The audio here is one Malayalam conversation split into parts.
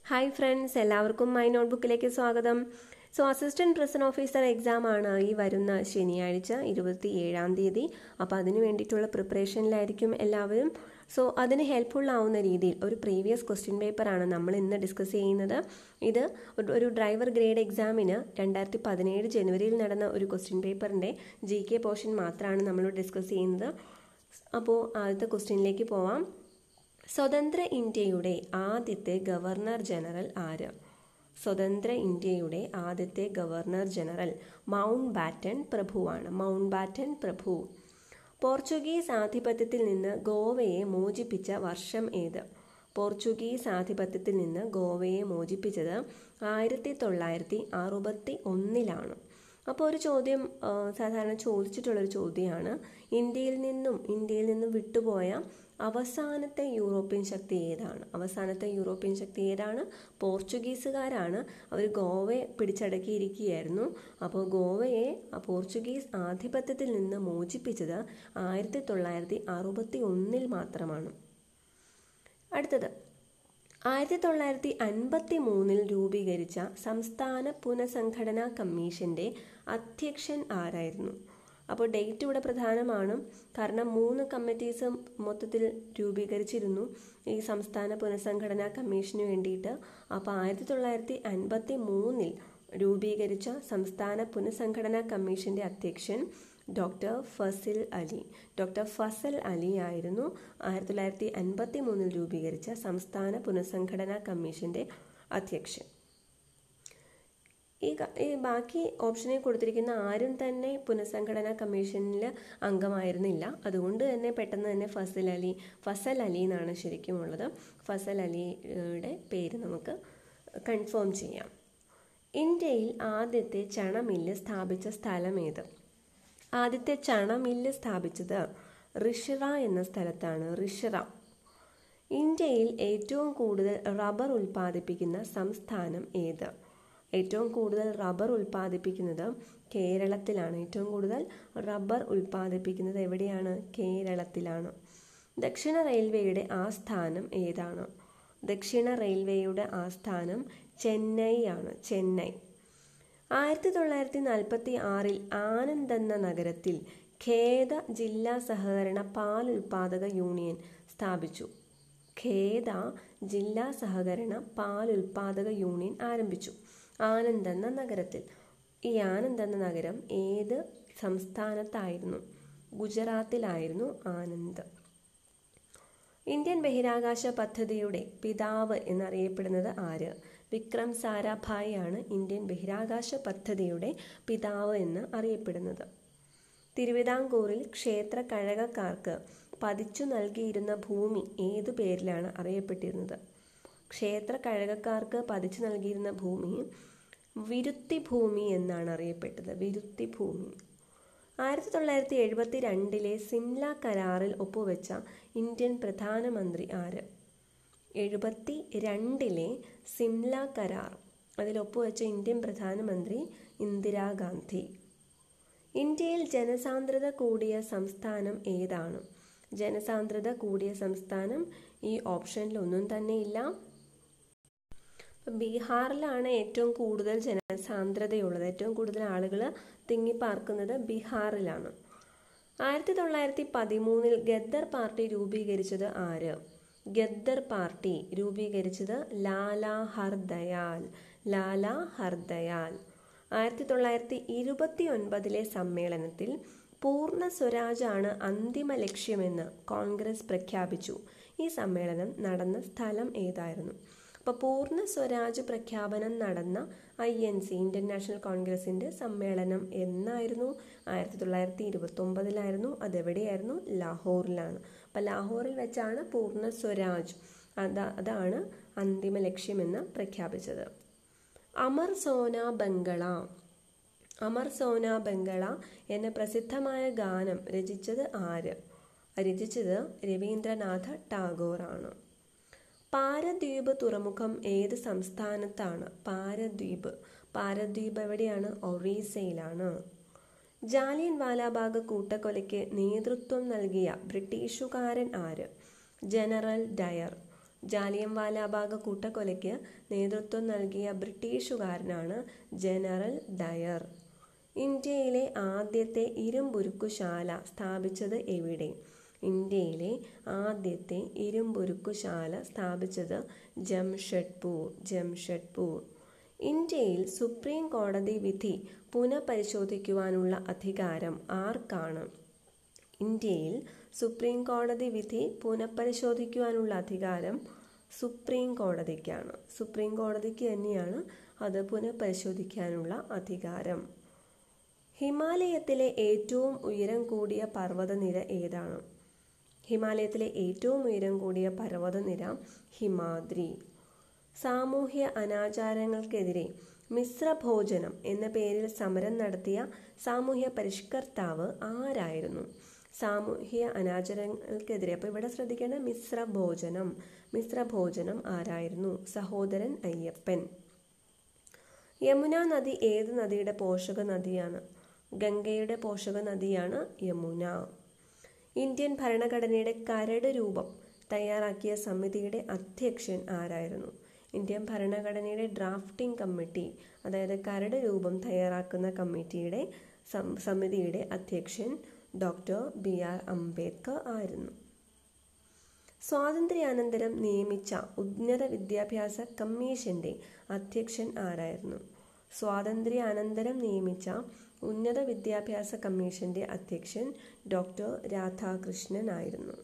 ഹായ് ഫ്രണ്ട്സ് എല്ലാവർക്കും മൈ നോട്ട്ബുക്കിലേക്ക് സ്വാഗതം so assistant prison officer exam ആണ് ഈ വരുന്ന ശനിയാഴ്ച ഇരുപത്തി ഏഴാം തീയതി അപ്പോൾ അതിന് വേണ്ടിയിട്ടുള്ള പ്രിപ്പറേഷനിലായിരിക്കും എല്ലാവരും സോ അതിന് ഹെൽപ്ഫുൾ ആവുന്ന രീതിയിൽ ഒരു പ്രീവിയസ് ക്വസ്റ്റ്യൻ പേപ്പറാണ് നമ്മൾ ഇന്ന് ഡിസ്കസ് ചെയ്യുന്നത് ഇത് ഒരു- ഒരു ഡ്രൈവർ ഗ്രേഡ് എക്സാമിന് രണ്ടായിരത്തി പതിനേഴ് ജനുവരിയിൽ നടന്ന ഒരു ക്വസ്റ്റ്യൻ പേപ്പറിൻ്റെ ജി കെ പോർഷൻ മാത്രമാണ് നമ്മൾ ഡിസ്കസ് ചെയ്യുന്നത് അപ്പോൾ ആദ്യത്തെ ക്വസ്റ്റ്യനിലേക്ക് പോവാം സ്വതന്ത്ര ഇന്ത്യയുടെ ആദ്യത്തെ ഗവർണർ ജനറൽ ആര് സ്വതന്ത്ര ഇന്ത്യയുടെ ആദ്യത്തെ ഗവർണർ ജനറൽ മൗണ്ട് ബാറ്റൻ പ്രഭുവാണ് മൗണ്ട് ബാറ്റൻ പ്രഭു പോർച്ചുഗീസ് ആധിപത്യത്തിൽ നിന്ന് ഗോവയെ മോചിപ്പിച്ച വർഷം ഏത് പോർച്ചുഗീസ് ആധിപത്യത്തിൽ നിന്ന് ഗോവയെ മോചിപ്പിച്ചത് ആയിരത്തി തൊള്ളായിരത്തി അറുപത്തി ഒന്നിലാണ് അപ്പോൾ ഒരു ചോദ്യം ആ, സാധാരണ ചോദിച്ചിട്ടുള്ളൊരു ചോദ്യമാണ് ഇന്ത്യയിൽ നിന്നും ഇന്ത്യയിൽ നിന്നും വിട്ടുപോയ അവസാനത്തെ യൂറോപ്യൻ ശക്തി ഏതാണ് അവസാനത്തെ യൂറോപ്യൻ ശക്തി ഏതാണ് പോർച്ചുഗീസുകാരാണ് അവർ ഗോവയെ പിടിച്ചടക്കിയിരിക്കുകയായിരുന്നു അപ്പോൾ ഗോവയെ ആ പോർച്ചുഗീസ് ആധിപത്യത്തിൽ നിന്ന് മോചിപ്പിച്ചത് ആയിരത്തി തൊള്ളായിരത്തി അറുപത്തി ഒന്നിൽ മാത്രമാണ് അടുത്തത് ആയിരത്തി തൊള്ളായിരത്തി അൻപത്തി മൂന്നിൽ രൂപീകരിച്ച സംസ്ഥാന പുനഃസംഘടനാ കമ്മീഷന്റെ അധ്യക്ഷൻ ആരായിരുന്നു അപ്പോൾ ഡേറ്റ് ഇവിടെ പ്രധാനമാണ് കാരണം മൂന്ന് കമ്മിറ്റീസ് മൊത്തത്തിൽ രൂപീകരിച്ചിരുന്നു ഈ സംസ്ഥാന പുനഃസംഘടനാ കമ്മീഷന് വേണ്ടിയിട്ട് അപ്പോൾ ആയിരത്തി തൊള്ളായിരത്തി അൻപത്തി മൂന്നിൽ രൂപീകരിച്ച സംസ്ഥാന പുനഃസംഘടനാ കമ്മീഷന്റെ അധ്യക്ഷൻ ഡോക്ടർ ഫസിൽ അലി ഡോക്ടർ ഫസൽ അലി ആയിരുന്നു ആയിരത്തി തൊള്ളായിരത്തി അൻപത്തി മൂന്നിൽ രൂപീകരിച്ച സംസ്ഥാന പുനഃസംഘടനാ കമ്മീഷന്റെ അധ്യക്ഷൻ ഈ ക- ഈ ബാക്കി ഓപ്ഷനിൽ കൊടുത്തിരിക്കുന്ന ആരും തന്നെ പുനഃസംഘടനാ കമ്മീഷനിൽ അംഗമായിരുന്നില്ല അതുകൊണ്ട് തന്നെ പെട്ടെന്ന് തന്നെ ഫസൽ അലി ഫസൽ അലി എന്നാണ് ശരിക്കും ഉള്ളത് ഫസൽ അലിയുടെ പേര് നമുക്ക് കൺഫേം ചെയ്യാം ഇന്ത്യയിൽ ആദ്യത്തെ ചണമില്ല് സ്ഥാപിച്ച സ്ഥലം ഏത് ആദ്യത്തെ ചണമില്ല് സ്ഥാപിച്ചത് റിഷിറ എന്ന സ്ഥലത്താണ് റിഷിറ ഇന്ത്യയിൽ ഏറ്റവും കൂടുതൽ റബ്ബർ ഉൽപ്പാദിപ്പിക്കുന്ന സംസ്ഥാനം ഏത് ഏറ്റവും കൂടുതൽ റബ്ബർ ഉൽപ്പാദിപ്പിക്കുന്നത് കേരളത്തിലാണ് ഏറ്റവും കൂടുതൽ റബ്ബർ ഉൽപ്പാദിപ്പിക്കുന്നത് എവിടെയാണ് കേരളത്തിലാണ് ദക്ഷിണ റെയിൽവേയുടെ ആസ്ഥാനം ഏതാണ് ദക്ഷിണ റെയിൽവേയുടെ ആസ്ഥാനം ചെന്നൈ ആണ് ചെന്നൈ ആയിരത്തി തൊള്ളായിരത്തി നാൽപ്പത്തി ആറിൽ ആനന്ദ് എന്ന നഗരത്തിൽ ഖേദ ജില്ലാ സഹകരണ പാൽ ഉൽപാദക യൂണിയൻ സ്ഥാപിച്ചു ഖേദ ജില്ലാ സഹകരണ പാൽ ഉൽപാദക യൂണിയൻ ആരംഭിച്ചു ആനന്ദ് എന്ന നഗരത്തിൽ ഈ ആനന്ദ് എന്ന നഗരം ഏത് സംസ്ഥാനത്തായിരുന്നു ഗുജറാത്തിലായിരുന്നു ആനന്ദ് ഇന്ത്യൻ ബഹിരാകാശ പദ്ധതിയുടെ പിതാവ് എന്നറിയപ്പെടുന്നത് ആര് വിക്രം സാരാഭായ് ആണ് ഇന്ത്യൻ ബഹിരാകാശ പദ്ധതിയുടെ പിതാവ് എന്ന് അറിയപ്പെടുന്നത് തിരുവിതാംകൂറിൽ ക്ഷേത്ര കഴകക്കാർക്ക് പതിച്ചു നൽകിയിരുന്ന ഭൂമി ഏതു പേരിലാണ് അറിയപ്പെട്ടിരുന്നത് ക്ഷേത്ര കഴകക്കാർക്ക് പതിച്ചു നൽകിയിരുന്ന ഭൂമി വിരുത്തി ഭൂമി എന്നാണ് അറിയപ്പെട്ടത് വിരുത്തി ഭൂമി ആയിരത്തി തൊള്ളായിരത്തി എഴുപത്തി രണ്ടിലെ സിംല കരാറിൽ ഒപ്പുവെച്ച ഇന്ത്യൻ പ്രധാനമന്ത്രി ആര് എഴുപത്തി രണ്ടിലെ സിംല കരാർ അതിൽ ഒപ്പുവെച്ച ഇന്ത്യൻ പ്രധാനമന്ത്രി ഇന്ദിരാഗാന്ധി ഇന്ത്യയിൽ ജനസാന്ദ്രത കൂടിയ സംസ്ഥാനം ഏതാണ് ജനസാന്ദ്രത കൂടിയ സംസ്ഥാനം ഈ ഓപ്ഷനിൽ ഒന്നും തന്നെ ഇല്ല ബീഹാറിലാണ് ഏറ്റവും കൂടുതൽ ജനസാന്ദ്രതയുള്ളത് ഏറ്റവും കൂടുതൽ ആളുകൾ തിങ്ങിപ്പാർക്കുന്നത് ബീഹാറിലാണ് ആയിരത്തി തൊള്ളായിരത്തി പതിമൂന്നിൽ ഗദ്ദർ പാർട്ടി രൂപീകരിച്ചത് ആര് ഗദ്ദർ പാർട്ടി രൂപീകരിച്ചത് ലാല ഹർദയാൽ ലാല ഹർദയാൽ ആയിരത്തി തൊള്ളായിരത്തി ഇരുപത്തി ഒൻപതിലെ സമ്മേളനത്തിൽ പൂർണ്ണ സ്വരാജാണ് അന്തിമ ലക്ഷ്യമെന്ന് കോൺഗ്രസ് പ്രഖ്യാപിച്ചു ഈ സമ്മേളനം നടന്ന സ്ഥലം ഏതായിരുന്നു അപ്പോൾ പൂർണ്ണ സ്വരാജ് പ്രഖ്യാപനം നടന്ന I N C Indian national കോൺഗ്രസിൻ്റെ സമ്മേളനം എന്നായിരുന്നു ആയിരത്തി തൊള്ളായിരത്തി ഇരുപത്തി ഒമ്പതിലായിരുന്നു അതെവിടെയായിരുന്നു ലാഹോറിലാണ് അപ്പോൾ ലാഹോറിൽ വെച്ചാണ് പൂർണ്ണ സ്വരാജ് അതാ അതാണ് അന്തിമ ലക്ഷ്യമെന്ന് പ്രഖ്യാപിച്ചത് അമർ സോന ബംഗള അമർ സോന ബംഗള എന്ന പ്രസിദ്ധമായ ഗാനം രചിച്ചത് ആര് രചിച്ചത് രവീന്ദ്രനാഥ ടാഗോറാണ് പാരദ്വീപ് തുറമുഖം ഏത് സംസ്ഥാനത്താണ് പാരദ്വീപ് പാരദ്വീപ് എവിടെയാണ് ഒറീസയിലാണ് ജാലിയൻ വാലാബാഗ് കൂട്ടക്കൊലയ്ക്ക് നേതൃത്വം നൽകിയ ബ്രിട്ടീഷുകാരൻ ആര് ജനറൽ ഡയർ ജാലിയൻ വാലാബാഗ് കൂട്ടക്കൊലയ്ക്ക് നേതൃത്വം നൽകിയ ബ്രിട്ടീഷുകാരനാണ് ജനറൽ ഡയർ ഇന്ത്യയിലെ ആദ്യത്തെ ഇരുമ്പുരുക്കുശാല സ്ഥാപിച്ചത് എവിടെ ഇന്ത്യയിലെ ആദ്യത്തെ ഇരുമ്പുരുക്കുശാല സ്ഥാപിച്ചത് ജംഷഡ്പൂർ ജംഷഡ്പൂർ ഇന്ത്യയിൽ സുപ്രീം കോടതി വിധി പുനഃപരിശോധിക്കുവാനുള്ള അധികാരം ആർക്കാണ് ഇന്ത്യയിൽ സുപ്രീം കോടതി വിധി പുനഃപരിശോധിക്കുവാനുള്ള അധികാരം സുപ്രീം കോടതിക്കാണ് സുപ്രീം കോടതിക്ക് തന്നെയാണ് അത് പുനഃപരിശോധിക്കാനുള്ള അധികാരം ഹിമാലയത്തിലെ ഏറ്റവും ഉയരം കൂടിയ പർവ്വതനിര ഏതാണ് ഹിമാലയത്തിലെ ഏറ്റവും ഉയരം കൂടിയ പർവ്വതനിര ഹിമാദ്രി സാമൂഹ്യ അനാചാരങ്ങൾക്കെതിരെ മിശ്രഭോജനം എന്ന പേരിൽ സമരം നടത്തിയ സാമൂഹ്യ പരിഷ്കർത്താവ് ആരായിരുന്നു സാമൂഹ്യ അനാചാരങ്ങൾക്കെതിരെ അപ്പോൾ ഇവിടെ ശ്രദ്ധിക്കേണ്ട മിശ്രഭോജനം മിശ്രഭോജനം ആരായിരുന്നു സഹോദരൻ അയ്യപ്പൻ യമുന നദി ഏത് നദിയുടെ പോഷക നദിയാണ് ഗംഗയുടെ പോഷക നദിയാണ് യമുന ഇന്ത്യൻ ഭരണഘടനയുടെ കരട് രൂപം തയ്യാറാക്കിയ സമിതിയുടെ അധ്യക്ഷൻ ആരായിരുന്നു ഇന്ത്യൻ ഭരണഘടനയുടെ ഡ്രാഫ്റ്റിംഗ് കമ്മിറ്റി അതായത് കരട് രൂപം തയ്യാറാക്കുന്ന കമ്മിറ്റിയുടെ സമിതിയുടെ അധ്യക്ഷൻ ഡോക്ടർ ബി ആർ അംബേദ്കർ ആയിരുന്നു സ്വാതന്ത്ര്യാനന്തരം നിയമിച്ച ഉന്നത വിദ്യാഭ്യാസ കമ്മീഷന്റെ അധ്യക്ഷൻ ആരായിരുന്നു സ്വാതന്ത്ര്യാനന്തരം നിയമിച്ച ഉന്നത വിദ്യാഭ്യാസ കമ്മീഷന്റെ അധ്യക്ഷൻ ഡോക്ടർ രാധാകൃഷ്ണൻ ആയിരുന്നു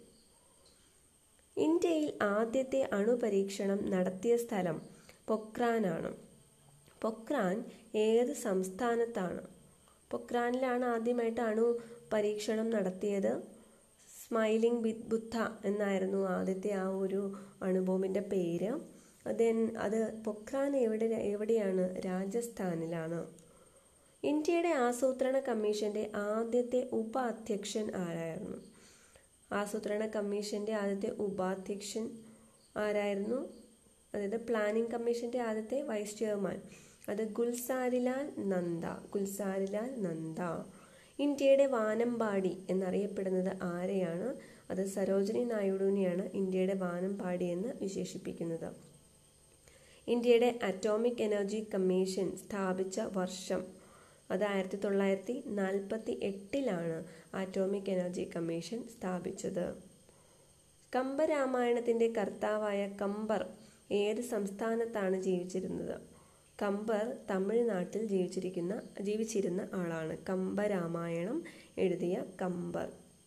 ഇന്ത്യയിൽ ആദ്യത്തെ അണുപരീക്ഷണം നടത്തിയ സ്ഥലം പൊക്രാനാണ് പൊക്രാൻ ഏത് സംസ്ഥാനത്താണ് പൊക്രാനിലാണ് ആദ്യമായിട്ട് അണു പരീക്ഷണം നടത്തിയത് സ്മൈലിംഗ് ബിത് ബുദ്ധ എന്നായിരുന്നു ആദ്യത്തെ ആ ഒരു അണുബോംബിൻ്റെ പേര് അത് അത് പൊക്രാൻ എവിടെ എവിടെയാണ് രാജസ്ഥാനിലാണ് ഇന്ത്യയുടെ ആസൂത്രണ കമ്മീഷന്റെ ആദ്യത്തെ ഉപ അധ്യക്ഷൻ ആരായിരുന്നു ആസൂത്രണ കമ്മീഷന്റെ ആദ്യത്തെ ഉപാധ്യക്ഷൻ ആരായിരുന്നു അതായത് പ്ലാനിംഗ് കമ്മീഷന്റെ ആദ്യത്തെ വൈസ് ചെയർമാൻ അത് ഗുൽസാരിലാൽ നന്ദ ഗുൽസാരിലാൽ നന്ദ ഇന്ത്യയുടെ വാനമ്പാടി എന്നറിയപ്പെടുന്നത് ആരെയാണ് അത് സരോജിനി നായിഡുവിനെയാണ് ഇന്ത്യയുടെ വാനമ്പാടി എന്ന് വിശേഷിപ്പിക്കുന്നത് ഇന്ത്യയുടെ അറ്റോമിക് എനർജി കമ്മീഷൻ സ്ഥാപിച്ച വർഷം അത് ആയിരത്തി തൊള്ളായിരത്തി നാൽപ്പത്തി എട്ടിലാണ് ആറ്റോമിക് എനർജി കമ്മീഷൻ സ്ഥാപിച്ചത് കമ്പരാമായണത്തിന്റെ കർത്താവായ കമ്പർ ഏത് സംസ്ഥാനത്താണ് ജീവിച്ചിരുന്നത് കമ്പർ തമിഴ്നാട്ടിൽ ജീവിച്ചിരിക്കുന്ന ജീവിച്ചിരുന്ന ആളാണ് കമ്പരാമായണം എഴുതിയ കമ്പർ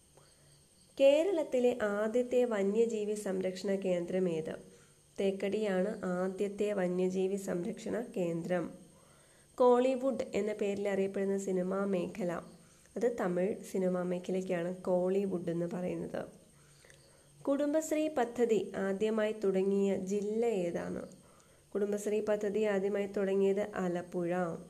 കേരളത്തിലെ ആദ്യത്തെ വന്യജീവി സംരക്ഷണ കേന്ദ്രം ഏത് തേക്കടിയാണ് ആദ്യത്തെ വന്യജീവി സംരക്ഷണ കേന്ദ്രം കോളിവുഡ് എന്ന പേരിൽ അറിയപ്പെടുന്ന സിനിമാ മേഖല അത് തമിഴ് സിനിമാ മേഖലയ്ക്കാണ് കോളിവുഡ് എന്ന് പറയുന്നത് കുടുംബശ്രീ പദ്ധതി ആദ്യമായി തുടങ്ങിയ ജില്ല ഏതാണ് കുടുംബശ്രീ പദ്ധതി ആദ്യമായി തുടങ്ങിയത് ആലപ്പുഴ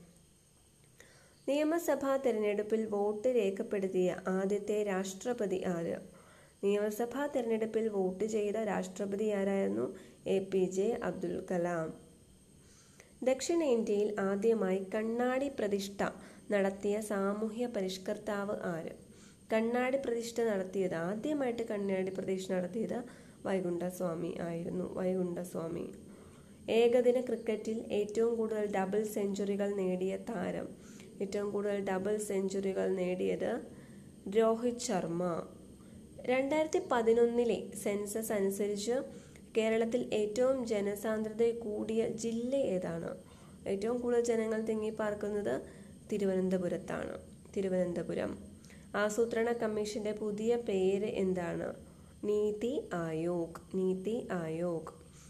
നിയമസഭാ തെരഞ്ഞെടുപ്പിൽ വോട്ട് രേഖപ്പെടുത്തിയ ആദ്യത്തെ രാഷ്ട്രപതി ആര് നിയമസഭാ തെരഞ്ഞെടുപ്പിൽ വോട്ട് ചെയ്ത രാഷ്ട്രപതി ആരായിരുന്നു A P J Abdul Kalam ദക്ഷിണേന്ത്യയിൽ ആദ്യമായി കണ്ണാടി പ്രതിഷ്ഠ നടത്തിയ സാമൂഹ്യ പരിഷ്കർത്താവ് ആര് കണ്ണാടി പ്രതിഷ്ഠ നടത്തിയത് ആദ്യമായിട്ട് കണ്ണാടി പ്രതിഷ്ഠ നടത്തിയത് വൈകുണ്ഠസ്വാമി ആയിരുന്നു വൈകുണ്ഠസ്വാമി ഏകദിന ക്രിക്കറ്റിൽ ഏറ്റവും കൂടുതൽ ഡബിൾ സെഞ്ചുറികൾ നേടിയ താരം ഏറ്റവും കൂടുതൽ ഡബിൾ സെഞ്ചുറികൾ നേടിയത് രോഹിത് ശർമ്മ രണ്ടായിരത്തി പതിനൊന്നിലെ സെൻസസ് അനുസരിച്ച് കേരളത്തിൽ ഏറ്റവും ജനസാന്ദ്രത കൂടിയ ജില്ല ഏതാണ് ഏറ്റവും കൂടുതൽ ജനങ്ങൾ തിങ്ങിപ്പാർക്കുന്നത് തിരുവനന്തപുരത്താണ് തിരുവനന്തപുരം ആസൂത്രണ കമ്മീഷന്റെ പുതിയ പേര് എന്താണ് നീതി ആയോഗ് നീതി ആയോഗ്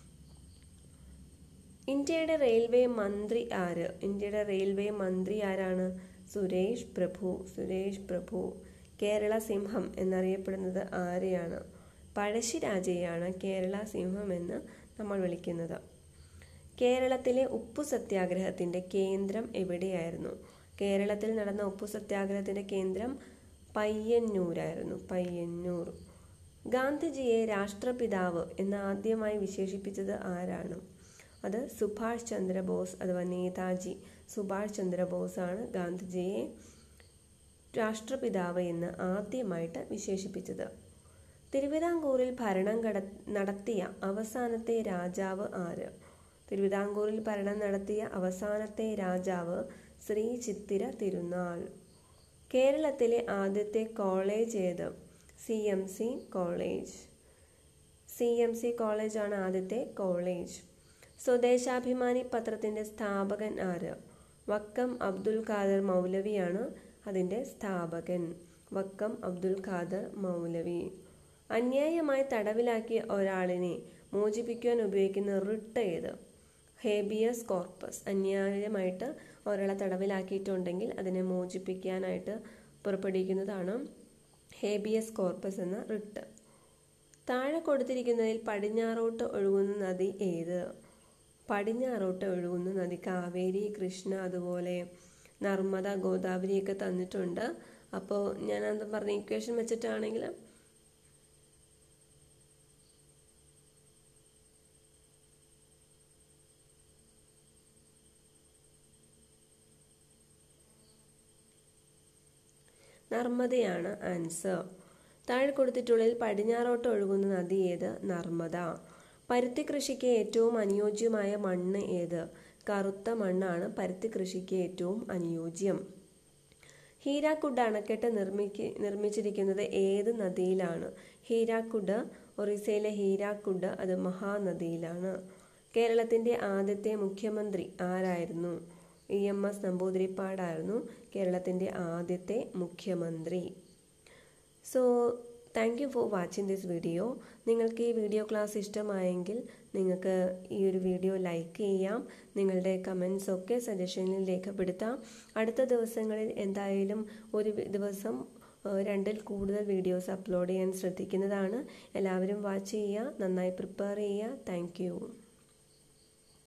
ഇന്ത്യയുടെ റെയിൽവേ മന്ത്രി ആര് ഇന്ത്യയുടെ റെയിൽവേ മന്ത്രി ആരാണ് സുരേഷ് പ്രഭു സുരേഷ് പ്രഭു കേരള സിംഹം എന്നറിയപ്പെടുന്നത് ആരെയാണ് പഴശ്ശിരാജയാണ് കേരള സിംഹം എന്ന് നമ്മൾ വിളിക്കുന്നത് കേരളത്തിലെ ഉപ്പു സത്യാഗ്രഹത്തിന്റെ കേന്ദ്രം എവിടെയായിരുന്നു കേരളത്തിൽ നടന്ന ഉപ്പു സത്യാഗ്രഹത്തിന്റെ കേന്ദ്രം പയ്യന്നൂരായിരുന്നു പയ്യന്നൂർ ഗാന്ധിജിയെ രാഷ്ട്രപിതാവ് എന്ന് ആദ്യമായി വിശേഷിപ്പിച്ചത് ആരാണ് അത് സുഭാഷ് ചന്ദ്രബോസ് അഥവാ നേതാജി സുഭാഷ് ചന്ദ്രബോസ് ആണ് ഗാന്ധിജിയെ രാഷ്ട്രപിതാവ് എന്ന് ആദ്യമായിട്ട് വിശേഷിപ്പിച്ചത് തിരുവിതാംകൂറിൽ ഭരണം കട നടത്തിയ അവസാനത്തെ രാജാവ് ആര് തിരുവിതാംകൂറിൽ ഭരണം നടത്തിയ അവസാനത്തെ രാജാവ് ശ്രീ ചിത്തിര തിരുനാൾ കേരളത്തിലെ ആദ്യത്തെ കോളേജ് ഏത് C M C college C M C കോളേജാണ് ആദ്യത്തെ കോളേജ് സ്വദേശാഭിമാനി പത്രത്തിൻ്റെ സ്ഥാപകൻ ആര് വക്കം അബ്ദുൽ ഖാദർ മൗലവിയാണ് അതിൻ്റെ സ്ഥാപകൻ വക്കം അബ്ദുൽ ഖാദർ മൗലവി അന്യായമായി തടവിലാക്കിയ ഒരാളിനെ മോചിപ്പിക്കുവാൻ ഉപയോഗിക്കുന്ന റിട്ട് ഏത് ഹേബിയസ് കോർപ്പസ് അന്യായമായിട്ട് ഒരാളെ തടവിലാക്കിയിട്ടുണ്ടെങ്കിൽ അതിനെ മോചിപ്പിക്കാനായിട്ട് പുറപ്പെടുവിക്കുന്നതാണ് ഹേബിയസ് കോർപ്പസ് എന്ന റിട്ട് താഴെ കൊടുത്തിരിക്കുന്നതിൽ പടിഞ്ഞാറോട്ട് ഒഴുകുന്ന നദി ഏത് പടിഞ്ഞാറോട്ട് ഒഴുകുന്ന നദി കാവേരി കൃഷ്ണ അതുപോലെ നർമ്മദ ഗോദാവരിയൊക്കെ തന്നിട്ടുണ്ട് അപ്പോൾ ഞാൻ അത് പറഞ്ഞ ഇക്വേഷൻ വെച്ചിട്ടാണെങ്കിൽ നർമ്മദയാണ് ആൻസർ താഴെ കൊടുത്തിട്ടുള്ളതിൽ പടിഞ്ഞാറോട്ട് ഒഴുകുന്ന നദി ഏത് നർമ്മദ പരുത്തി കൃഷിക്ക് ഏറ്റവും അനുയോജ്യമായ മണ്ണ് ഏത് കറുത്ത മണ്ണാണ് പരുത്തി കൃഷിക്ക് ഏറ്റവും അനുയോജ്യം ഹീരാക്കുഡ് അണക്കെട്ട് നിർമ്മിക്ക് നിർമ്മിച്ചിരിക്കുന്നത് ഏത് നദിയിലാണ് ഹീരാക്കുഡ് ഒറീസയിലെ ഹീരാക്കുഡ് അത് മഹാനദിയിലാണ് കേരളത്തിൻ്റെ ആദ്യത്തെ മുഖ്യമന്ത്രി ആരായിരുന്നു ഇ എം എസ് നമ്പൂതിരിപ്പാടായിരുന്നു കേരളത്തിൻ്റെ ആദ്യത്തെ മുഖ്യമന്ത്രി so thank you for watching this video നിങ്ങൾക്ക് ഈ വീഡിയോ ക്ലാസ് ഇഷ്ടമായെങ്കിൽ നിങ്ങൾക്ക് ഈ ഒരു വീഡിയോ ലൈക്ക് ചെയ്യാം നിങ്ങളുടെ കമൻസ് ഒക്കെ സജഷനിൽ രേഖപ്പെടുത്താം അടുത്ത ദിവസങ്ങളിൽ എന്തായാലും ഒരു ദിവസം രണ്ടിൽ കൂടുതൽ വീഡിയോസ് അപ്ലോഡ് ചെയ്യാൻ ശ്രദ്ധിക്കുന്നതാണ് എല്ലാവരും വാച്ച് ചെയ്യുക നന്നായി പ്രിപ്പയർ ചെയ്യുക താങ്ക്